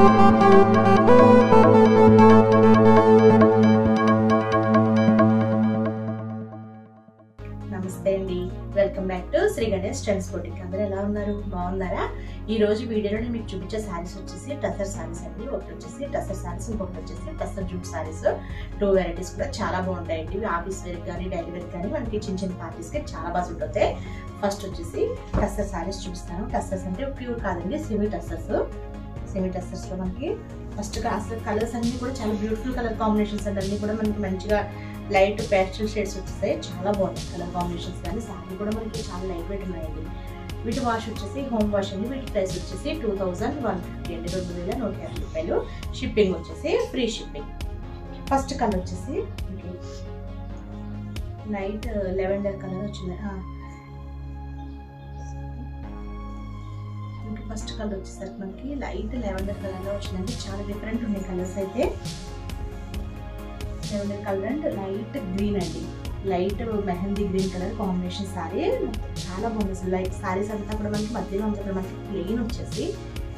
నమస్తే అండి welcome back to Shri Ganesh trends boutique అందరూ ఎలా ఉన్నారు బాగున్నారా ఈ రోజు వీడియోలో నేను మీకు చూపించే శారీస్ వచ్చేసి టసర్ శారీస్ అండి ఒకటి వచ్చేసి టసర్ శారీస్ ఇంకొకటి వచ్చేసి tussar jute sarees two varieties కూడా చాలా బాగుంటాయండి ఇవి ఆఫీస్ వేర్ కానీ డైలీ వేర్ కానీ మనకి చిన్న చిన్న పార్టీస్ కి చాలా బాగా సూట్ అవుతాయి ఫస్ట్ వచ్చేసి టసర్ శారీస్ చూపిస్తాను టసర్స్ అంటే ప్యూర్ కాదండి సెమీ టసర్స్ సెమీ టసర్స్ లో మనకి ఫస్ట్ అసలు కలర్స్ అన్ని కూడా చాలా బ్యూటిఫుల్ కలర్ కాంబినేషన్స్ అండి అన్ని కూడా మనకి మంచిగా లైట్ పేస్టల్ షేడ్స్ వచ్చేసాయి చాలా బాగున్నాయి కలర్ కాంబినేషన్స్ కానీ శారీ కూడా మనకి చాలా లైట్ వెయిట్ ఉన్నాయండి వీటి వాష్ వచ్చేసి హోమ్ వాష్ అండి వీటి ప్రైస్ వచ్చేసి టూ థౌజండ్ వన్ ఫిఫ్టీ అండి రెండు వేల నూట యాభై రూపాయలు షిప్పింగ్ వచ్చేసి ఫ్రీ షిప్పింగ్ ఫస్ట్ కలర్ వచ్చేసి లైట్ లెవెండర్ కలర్ వచ్చింది ఫస్ట్ కలర్ వచ్చేసరికి మనకి లైట్ లెవెండర్ కలర్ లో వచ్చిందండి చాలా డిఫరెంట్ ఉన్నాయి కలర్స్ అయితే lavender colour and light green అండి light mehndi green colour combination saree చాలా బాగుంది అసలు లైట్ సారీస్ అంతా కూడా మనకి మధ్యలో ఉంది ఇక్కడ మనకి ప్లెయిన్ వచ్చేసి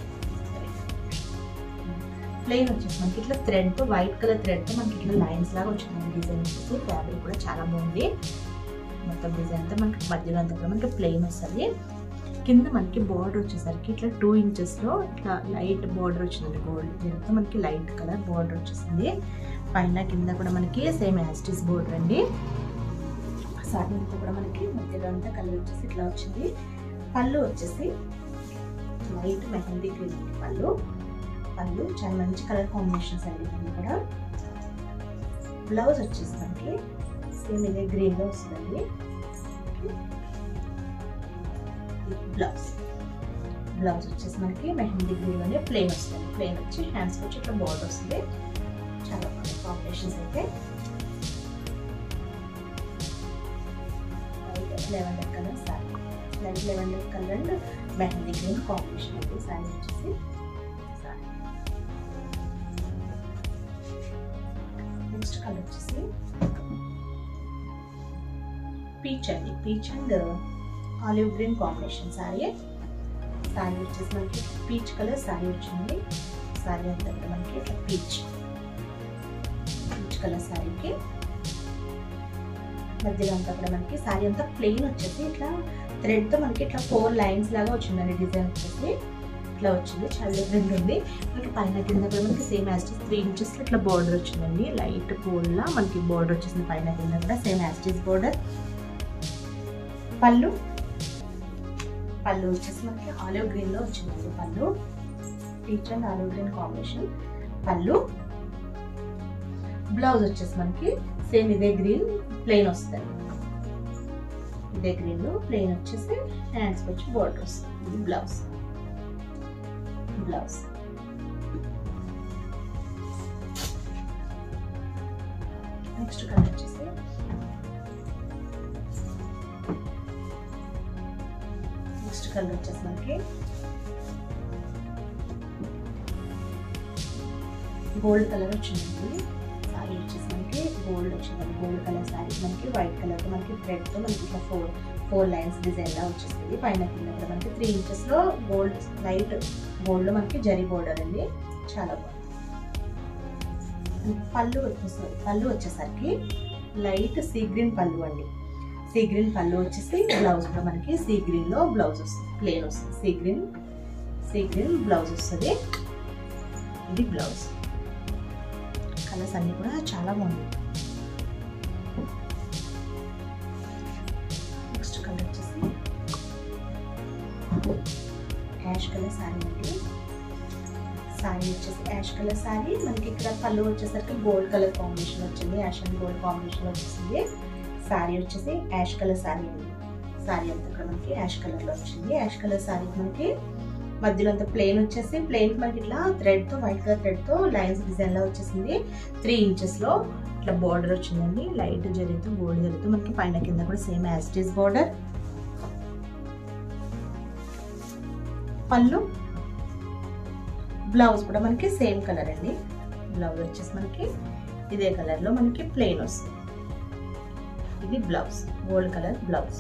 ప్లెయిన్ వచ్చేసి మనకి ఇట్లా థ్రెడ్ వైట్ కలర్ థ్రెడ్ మనకి ఇట్లా లైన్స్ లాగా వచ్చింది డిజైన్ వచ్చేసి ఫ్యాబ్రిక్ కూడా చాలా బాగుంది మొత్తం డిజైన్ అంతా మనకి మధ్యలో అంతా కూడా మనకి ప్లెయిన్ వస్తుంది కింద మనకి బార్డర్ వచ్చేసరికి ఇట్లా టూ ఇంచెస్లో ఇట్లా లైట్ బార్డర్ వచ్చిందండి గోల్డ్ దీంతో మనకి లైట్ కలర్ బార్డర్ వచ్చేసింది పైన కింద కూడా మనకి సేమ్ యాస్టిస్ బోర్డర్ అండి సారీ అంతా కూడా మనకి మధ్యలో అంతా కలర్ వచ్చేసి ఇట్లా వచ్చింది పళ్ళు వచ్చేసి లైట్ మెహందీ గ్రీన్ పళ్ళు పళ్ళు చాలా మంచి కలర్ కాంబినేషన్స్ అండి ఇవన్నీ కూడా బ్లౌజ్ వచ్చేసి మనకి సేమ్ ఇదే గ్రీన్లో వస్తుందండి బ్లౌజ్ బ్లౌజ్ వచ్చేసి మనకి మెహందీ గ్రీన్లోనే ప్లెయిన్ వస్తుంది ప్లెయిన్ వచ్చి హ్యాండ్స్కి వచ్చి ఇట్లా బోర్డర్ వస్తుంది చాలా బాగుంది కాంబినేషన్స్ అయితే light lavender colour saree light lavender colour and mehndi green combination అండి సారీ వచ్చేసి సారీ నెక్స్ట్ కలర్ వచ్చేసి పీచ్ అండి peach and olive green combination saree saree వచ్చేసి మనకి పీచ్ కలర్ సారీ వచ్చింది సారీ అంతా కూడా మనకి ఇట్లా పీచ్ పీచ్ కలర్ సారీకి మధ్యలో అంతా కూడా మనకి సారీ అంతా ప్లెయిన్ వచ్చేసి ఇట్లా థ్రెడ్తో మనకి ఇట్లా ఫోర్ లైన్స్ లాగా వచ్చిందండి డిజైన్ వచ్చేసి ఇట్లా వచ్చింది చాలా డిఫరెంట్ ఉంది మనకి పైన కింద కూడా మనకి సేమ్ యాస్టిస్ త్రీ ఇంచెస్ ఇట్లా బార్డర్ వచ్చిందండి లైట్ లా మనకి బార్డర్ వచ్చేసింది పైన కింద కూడా సేమ్ యాస్టిస్ బార్డర్ పళ్ళు పళ్ళు వచ్చేసి మనకి ఆలివ్ గ్రీన్ లో వచ్చింది పళ్ళు peach and olive green combination పళ్ళు బ్లౌజ్ వచ్చేసి మనకి సేమ్ ఇదే గ్రీన్ ప్లెయిన్ వస్తుంది ఇదే గ్రీన్ లో ప్లెయిన్ వచ్చేసి హ్యాండ్స్ వచ్చి బోర్డర్ వస్తుంది ఇది బ్లౌజ్ బ్లౌజ్ నెక్స్ట్ కలర్ వచ్చేసి నెక్స్ట్ కలర్ వచ్చేసి మనకి గోల్డ్ కలర్ వచ్చిందండి సారీ వచ్చేసి మనకి గోల్డ్ వచ్చిందండి గోల్డ్ కలర్ సారీ మనకి వైట్ కలర్ మనకి థ్రెడ్ తో మనకి ఇట్లా ఫోర్ ఫోర్ లైన్స్ డిజైన్ లా వచ్చేస్తుంది పైన కింద కూడా మనకి త్రీ ఇంచెస్ లో గోల్డ్ లైట్ గోల్డ్ మనకి జరీ బోర్డర్ అండి చాలా బాగుంది పళ్ళు వచ్చేసరికి పళ్ళు వచ్చేసరికి లైట్ సీ గ్రీన్ పళ్ళు అండి సీ గ్రీన్ పళ్ళు వచ్చేసి బ్లౌజ్ కూడా మనకి సీ గ్రీన్ లో బ్లౌజ్ వస్తుంది ప్లేన్ వస్తుంది sea green sea green blouse వస్తుంది ఇది బ్లౌజ్ కలర్స్ అన్ని కూడా చాలా బాగున్నాయి నెక్స్ట్ కలర్ వచ్చేసి యాష్ కలర్ శారీ అండి శారీ వచ్చేసి యాష్ కలర్ శారీ మనకి ఇక్కడ పళ్ళు వచ్చేసరికి గోల్డ్ కలర్ కాంబినేషన్ వచ్చింది యాష్ అండ్ గోల్డ్ కాంబినేషన్ వచ్చేసింది శారీ వచ్చేసి యాష్ కలర్ శారీ అండి శారీ అంతా కూడా మనకి యాష్ కలర్ లో వచ్చింది యాష్ కలర్ శారీ మనకి మధ్యలో అంతా ప్లెయిన్ వచ్చేసి ప్లెయిన్ మనకి ఇట్లా థ్రెడ్ తో వైట్ కలర్ థ్రెడ్ తో లైన్స్ డిజైన్ లో వచ్చేసింది త్రీ ఇంచెస్ లో ఇట్లా బార్డర్ వచ్చిందండి లైట్ జరుగుతూ గోల్డ్ జరుగుతూ మనకి పైన కింద కూడా సేమ్ యాస్టీస్ బార్డర్ పళ్ళు బ్లౌజ్ కూడా మనకి సేమ్ కలర్ అండి బ్లౌజ్ వచ్చేసి మనకి ఇదే కలర్ లో మనకి ప్లెయిన్ వస్తుంది ఇది blouse gold colour blouse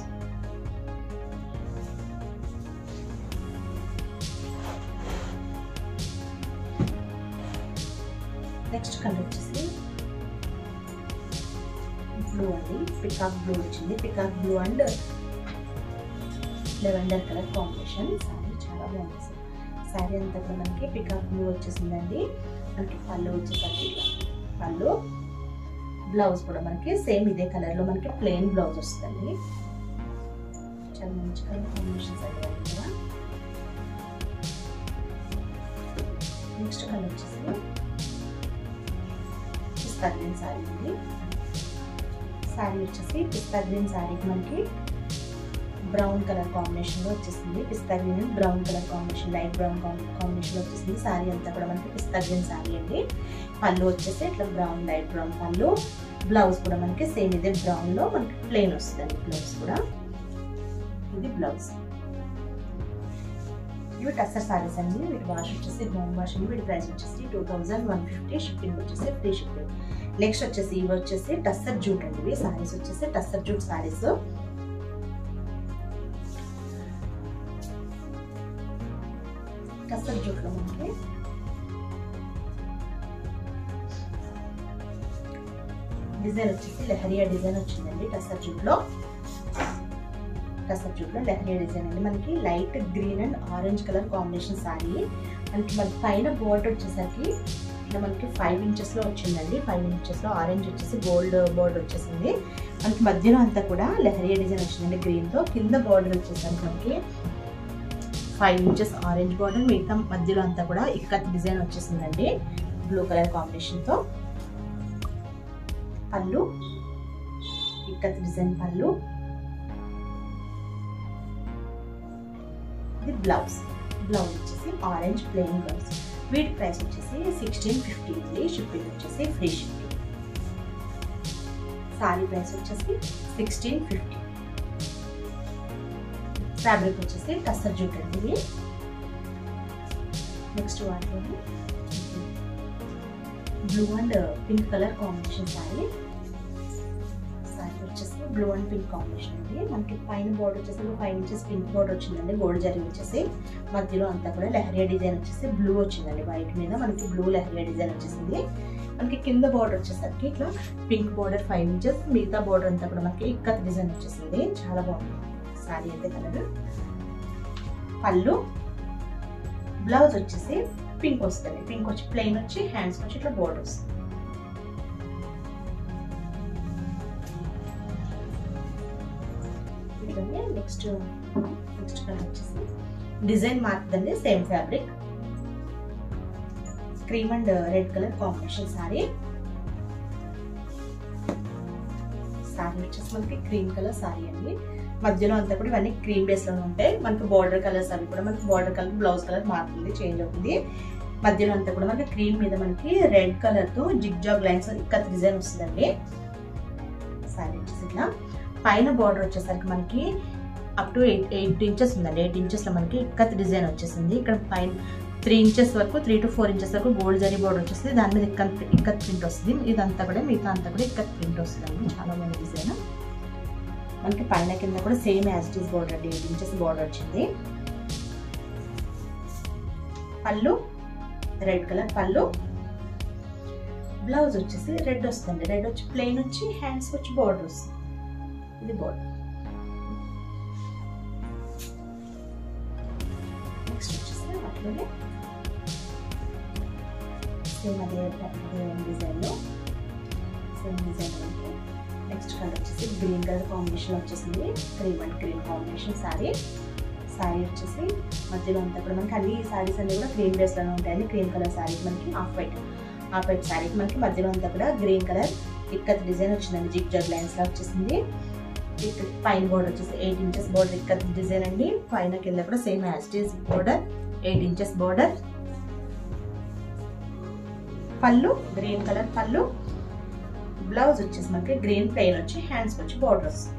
next colour వచ్చేసి బ్లూ అండి పికాక్ బ్లూ వచ్చింది peacock blue and lavender colour combination saree చాలా బాగుంది సార్ శారీ అంతా కూడా మనకి పికాక్ బ్లూ వచ్చేసిందండి మనకి పళ్ళు వచ్చేసరికి ఇలా పళ్ళు బ్లౌజ్ కూడా మనకి సేమ్ ఇదే కలర్లో మనకి ప్లెయిన్ బ్లౌజ్ వస్తుంది చాలా మంచి కలర్ కాంబినేషన్స్ అండి కూడా నెక్స్ట్ కలర్ వచ్చేసి పిస్తా గ్రీన్ శారీ ఉంది శారీ వచ్చేసి పిస్తా గ్రీన్ శారీకి మనకి బ్రౌన్ కలర్ కాంబినేషన్లో వచ్చేసింది pista green brown colour combination light brown కాంబినేషన్లో వచ్చేసింది శారీ అంతా కూడా మనకి పిస్తా గ్రీన్ శారీ అండి పళ్ళు వచ్చేసి ఇట్లా బ్రౌన్ లైట్ బ్రౌన్ పళ్ళు బ్లౌజ్ కూడా మనకి సేమ్ ఇదే బ్రౌన్లో మనకి ప్లెయిన్ వస్తుంది బ్లౌజ్ కూడా ఇది బ్లౌజ్ ఇవి టస్సర్ సారీస్ అండి వీటి వాష్ వచ్చేసి హోమ్ వాష్ అండి వీటి ప్రైస్ వచ్చేసి two thousand one fifty shipping వచ్చేసి ఫ్రీ షిప్పింగ్ నెక్స్ట్ వచ్చేసి ఇవి వచ్చేసి టస్సర్ జూట్ అండి ఇవి సారీస్ వచ్చేసి టస్సర్ జూట్ సారీస్ టస్సర్ జూట్లో మనకి డిజైన్ వచ్చేసి లెహరియా డిజైన్ వచ్చిందండి టస్సర్ జూట్లో టసర్ జూట్లో లెహరియా డిజైన్ అండి మనకి light green and orange colour combination saree మనకి మన పైన బోర్డర్ వచ్చేసరికి ఇట్లా మనకి ఫైవ్ ఇంచెస్లో వచ్చిందండి ఫైవ్ ఇంచెస్లో ఆరెంజ్ వచ్చేసి గోల్డ్ బోర్డర్ వచ్చేసింది మనకి మధ్యలో అంతా కూడా లెహరియా డిజైన్ వచ్చిందండి గ్రీన్తో కింద బోర్డర్ వచ్చేసరికి మనకి ఫైవ్ ఇంచెస్ ఆరెంజ్ బోర్డర్ మిగతా మధ్యలో అంతా కూడా ఇక్కత్ డిజైన్ వచ్చేసిందండి బ్లూ కలర్ కాంబినేషన్తో పళ్ళు ఇక్కత్ డిజైన్ పళ్ళు ఇది బ్లౌజ్ బ్లౌజ్ వచ్చేసి ఆరెంజ్ ప్లెయిన్ బ్లౌజ్ వీటి ప్రైస్ వచ్చేసి సిక్స్టీన్ ఫిఫ్టీ ఉంది షిప్పింగ్ వచ్చేసి ఫ్రీ షిప్పింగ్ సారీ ప్రైస్ వచ్చేసి సిక్స్టీన్ ఫిఫ్టీ ఫ్యాబ్రిక్ వచ్చేసి టస్సర్ జూట్ అండి ఇది నెక్స్ట్ వాటిలో blue and pink colour combination saree saree వచ్చేసి బ్లూ అండ్ పింక్ కాంబినేషన్ అండి మనకి పైన బోర్డర్ వచ్చేసి ఫైవ్ ఇంచెస్ పింక్ బోర్డర్ వచ్చిందండి గోల్డ్ జరీ వచ్చేసి మధ్యలో అంతా కూడా లెహరియా డిజైన్ వచ్చేసి బ్లూ వచ్చిందండి వైట్ మీద మనకి బ్లూ లెహరియా డిజైన్ వచ్చేసింది మనకి కింద బోర్డర్ వచ్చేసరికి ఇట్లా పింక్ బోర్డర్ ఫైవ్ ఇంచెస్ మిగతా బోర్డర్ అంతా కూడా మనకి ఇక్కత్ డిజైన్ వచ్చేసింది చాలా బాగుంది శారీ అయితే కలర్ పళ్ళు బ్లౌజ్ వచ్చేసి పింక్ వస్తుంది పింక్ వచ్చి ప్లెయిన్ వచ్చి హ్యాండ్స్ వచ్చి ఇట్లా బోర్డర్ వస్తుంది ఇట్లానే నెక్స్ట్ నెక్స్ట్ కలర్ వచ్చేసి డిజైన్ మారుతుందండి same fabric cream and red colour combination saree saree వచ్చేసి మనకి క్రీమ్ కలర్ సారీ అండి మధ్యలో అంతా కూడా ఇవన్నీ క్రీమ్ బేస్ లోనే ఉంటాయి మనకి బార్డర్ కలర్స్ అవి కూడా మనకి బార్డర్ కలర్ బ్లౌజ్ కలర్ మారుతుంది చేంజ్ అవుతుంది మధ్యలో అంతా కూడా మనకి క్రీమ్ మీద మనకి రెడ్ కలర్ తో జిగ్ జాగ్ లైన్స్ ఇక్కడ డిజైన్ వస్తుందండి సారీ వచ్చేసి ఇట్లా పైన బార్డర్ వచ్చేసరికి మనకి up to eight eight inches ఉందండి ఎయిట్ ఇంచెస్ లో మనకి ఇక్కత్ డిజైన్ వచ్చేసింది ఇక్కడ పైన త్రీ ఇంచెస్ వరకు త్రీ టు ఫోర్ ఇంచెస్ వరకు గోల్డ్ జరీ బోర్డర్ వచ్చేస్తుంది దాని మీద ఇక్కత్ ఇక్కత్ ప్రింట్ వస్తుంది ఇదంతా కూడా మిగతా అంతా కూడా ఇక్కత్ ప్రింట్ వస్తుందండి చాలా బాగుంది డిజైన్ మనకి పైన కింద కూడా same as it is border అండి ఎయిట్ ఇంచెస్ బోర్డర్ వచ్చింది పళ్ళు రెడ్ కలర్ పళ్ళు బ్లౌజ్ వచ్చేసి రెడ్ వస్తుంది రెడ్ వచ్చి ప్లెయిన్ వచ్చి హ్యాండ్స్ వచ్చి బోర్డర్ వస్తుంది ఇది బోర్డర్ నెక్స్ట్ వచ్చేసి అట్లనే సేమ్ అదే అదే డిజైన్లో సేమ్ డిజైన్ మనకి నెక్స్ట్ కలర్ వచ్చేసి గ్రీన్ కలర్ కాంబినేషన్ వచ్చేసింది cream and green combination saree saree వచ్చేసి మధ్యలో అంతా కూడా మనకి అన్ని శారీస్ అన్ని కూడా క్రీమ్ బేస్లోనే ఉంటాయండి క్రీమ్ కలర్ శారీ మనకి హాఫ్ వైట్ హాఫ్ వైట్ శారీకి మనకి మధ్యలో అంతా కూడా గ్రీన్ కలర్ ఇక్కత్ డిజైన్ వచ్చిందండి జిగ్ జగ్ లైన్స్ లా వచ్చేసింది ఇక్కడ పైన బోర్డర్ వచ్చేసి eight inches border ikat design అండి పైన కింద కూడా same as this border eight inches border పళ్ళు గ్రీన్ కలర్ పళ్ళు బ్లౌజ్ వచ్చేసి మనకి గ్రీన్ ప్లెయిన్ వచ్చి హ్యాండ్స్ వచ్చి బోర్డర్ వస్తుంది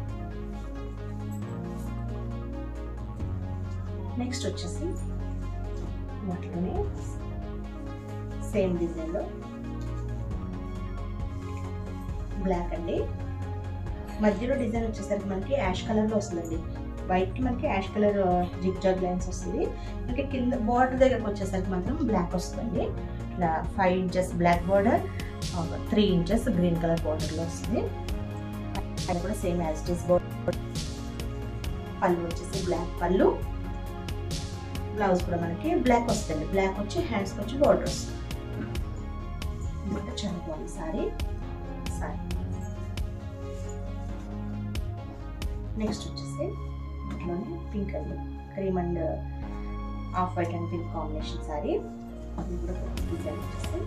నెక్స్ట్ వచ్చేసి వాటిలోనే సేమ్ డిజైన్లో బ్లాక్ అండి మధ్యలో డిజైన్ వచ్చేసరికి మనకి యాష్ కలర్లో వస్తుందండి వైట్ కి మనకి ash colour zig zag lines వస్తుంది మనకి కింద బార్డర్ దగ్గరకు వచ్చేసరికి మాత్రం బ్లాక్ వస్తుంది ఇలా five inches black border three inches green colour బార్డర్లో వస్తుంది అది కూడా same as it is border పళ్ళు వచ్చేసి బ్లాక్ పళ్ళు బ్లౌజ్ కూడా మనకి బ్లాక్ వస్తుంది బ్లాక్ వచ్చి హ్యాండ్స్కి వచ్చి బార్డర్ వస్తుంది ఇంకా చాలా బాగుంది సారీ సారీ నెక్స్ట్ వచ్చేసి ఇట్లానే పింక్ అండి cream and off white and pink combination sari అది కూడా డిజైన్ వచ్చేసి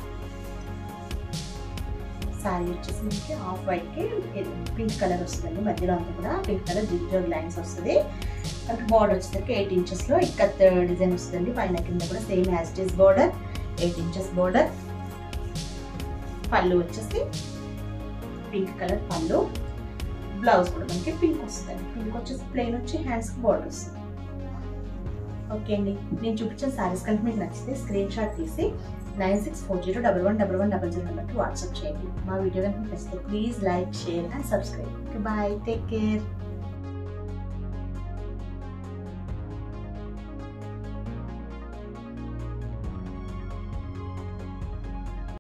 సారీ వచ్చేసి మనకి ఆఫ్ వైట్కి పింక్ కలర్ వస్తుందండి మధ్యలో అంతా కూడా పింక్ కలర్ జిగ్ లైన్స్ వస్తుంది మనకి బార్డర్ వచ్చేసరికి ఎయిట్ ఇంచెస్లో ఇక్కత్ డిజైన్ వస్తుందండి పైన కింద కూడా same as it is border eight inches border పళ్ళు వచ్చేసి పింక్ కలర్ పళ్ళు బ్లౌజ్ కూడా మనకి పింక్ వస్తుంది పింక్ వచ్చేసి ప్లెయిన్ వచ్చి హ్యాండ్స్కి బార్డర్ వస్తుంది ఓకే అండి నేను చూపించిన సారీస్ కనుక మీకు నచ్చితే స్క్రీన్ షాట్ తీసి nine six four zero double one double one double zero నెంబర్కి వాట్సాప్ చేయండి మా వీడియో కనుక నచ్చితే please like share and subscribe okay bye take care